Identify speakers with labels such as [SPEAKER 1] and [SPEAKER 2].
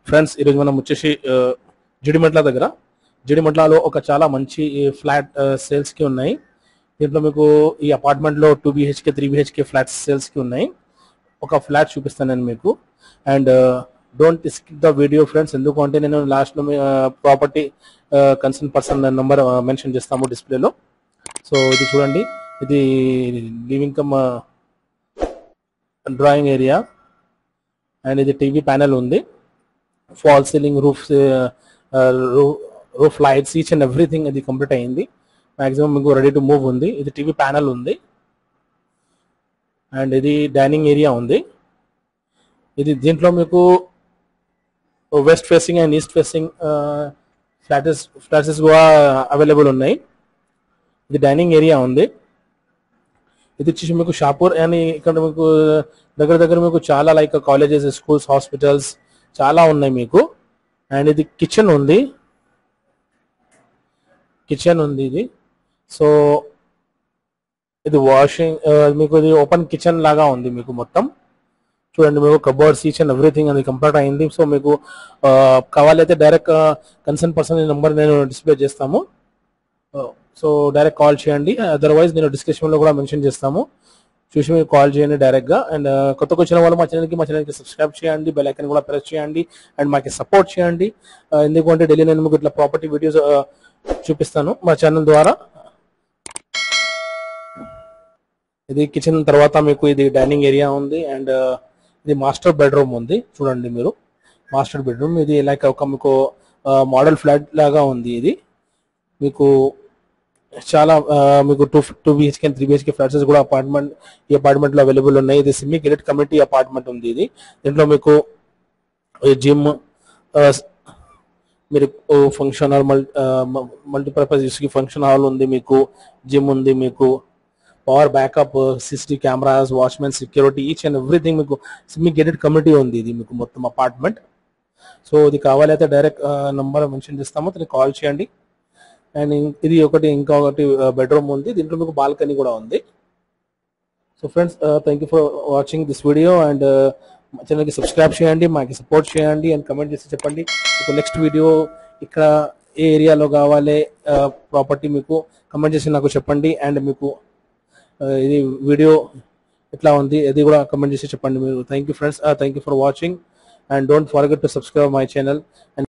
[SPEAKER 1] friends ఈరోజు మనం వచ్చేసి ఆ, జిడిమెట్ల దగ్గర జిడిమెట్లలో ఒక చాలా మంచి ఫ్లాట్ సేల్స్ కి ఉన్నాయి దీంట్లో మీకు ఈ అపార్ట్మెంట్ లో two BHK three BHK flats sales కి ఉన్నాయి ఒక ఫ్లాట్ చూపిస్తాను నేను మీకు and don't skip the video friends ఎందుకంటే నేను లాస్ట్ లో property concern person number mention చేస్తాము డిస్ప్లేలో సో ఇది చూడండి ఇది living come drawing area and ఇది టీవీ ప్యానెల్ ఉంది fall ceiling roof roof lights each and everything ఇది కంప్లీట్ అయింది మాక్సిమం మీకు రెడీ టు మూవ్ ఉంది ఇది టీవీ ప్యానెల్ ఉంది అండ్ ఇది డైనింగ్ ఏరియా ఉంది ఇది దీంట్లో మీకు west facing and east facing flats flats కూడా అవైలబుల్ ఉన్నాయి ఇది డైనింగ్ ఏరియా ఉంది ఇది వచ్చేసి మీకు షాపూర్ అని ఇక్కడ మీకు దగ్గర దగ్గర మీకు చాలా లైక్ కాలేజెస్ స్కూల్స్ హాస్పిటల్స్ చాలా ఉన్నాయి మీకు అండ్ ఇది కిచెన్ ఉంది కిచెన్ ఉంది ఇది సో ఇది వాషింగ్ మీకు ఇది ఓపెన్ కిచెన్ లాగా ఉంది మీకు మొత్తం చూడండి మీకు కబోర్డ్స్ ఈచ్ అండ్ ఎవ్రీథింగ్ అది కంప్లీట్ అయింది సో మీకు ఆ, కావాలైతే డైరెక్ట్ కన్సర్న్ పర్సన్ నెంబర్ నేను డిస్ప్లే చేస్తాము సో డైరెక్ట్ కాల్ చేయండి అదర్వైజ్ నేను డిస్క్రిప్షన్ లో కూడా మెన్షన్ చేస్తాము చూసి మీరు కాల్ చేయండి డైరెక్ట్ గా అండ్ కొత్తగా వచ్చిన వాళ్ళు మా ఛానల్ కి మా ఛానల్ కి సబ్స్క్రైబ్ చేయండి బెల్ ఐకన్ కూడా ప్రెస్ చేయండి అండ్ మాకు సపోర్ట్ చేయండి ఆ, ఎందుకంటే డైలీ నేను మీకు ఇట్లా ప్రాపర్టీ వీడియోస్ చూపిస్తాను మా ఛానల్ ద్వారా ఇది కిచెన్ తర్వాత మీకు ఇది డైనింగ్ ఏరియా ఉంది అండ్ ఇది మాస్టర్ బెడ్రూమ్ ఉంది చూడండి మీరు మాస్టర్ బెడ్రూమ్ ఇది లైక్ ఒక మీకు మోడల్ ఫ్లాట్ లాగా ఉంది ఇది మీకు చాలా ఆ, మీకు two two BHK three BHK flats కూడా అపార్ట్మెంట్ ఈ అపార్ట్మెంట్ లో అవైలబుల్ ఉన్నాయి ఇది సిమ్మి గెలెట్ కమిటీ అపార్ట్మెంట్ ఉంది ఇది దీంట్లో మీకు జిమ్ మీరు ఫంక్షన్ హాల్ మల్టీపర్పస్ యూస్ కి ఫంక్షన్ హాల్ ఉంది మీకు జిమ్ ఉంది మీకు power backup CCTV cameras watchman security each and everything మీకు సిమ్మి గెటెడ్ కమిటీ ఉంది ఇది మీకు మొత్తం అపార్ట్మెంట్ సో ఇది కావాలైతే డైరెక్ట్ నంబర్ మెన్షన్ చేస్తాము దాన్ని కాల్ చేయండి అండ్ ఇది ఒకటి ఇంకా ఒకటి బెడ్రూమ్ ఉంది దీంట్లో మీకు బాల్కనీ కూడా ఉంది so friends thank you for watching this video and మా ఛానల్కి సబ్స్క్రైబ్ చేయండి మాకు సపోర్ట్ చేయండి అండ్ కమెంట్ చేసి చెప్పండి మీకు నెక్స్ట్ వీడియో ఇక్కడ ఏ ఏరియాలో కావాలి ప్రాపర్టీ మీకు కమెంట్ చేసి నాకు చెప్పండి అండ్ మీకు ఆ, ఇది వీడియో ఎట్లా ఉంది అది కూడా కమెంట్ చేసి చెప్పండి మీరు thank you friends thank you for watching and don't forget to subscribe my channel and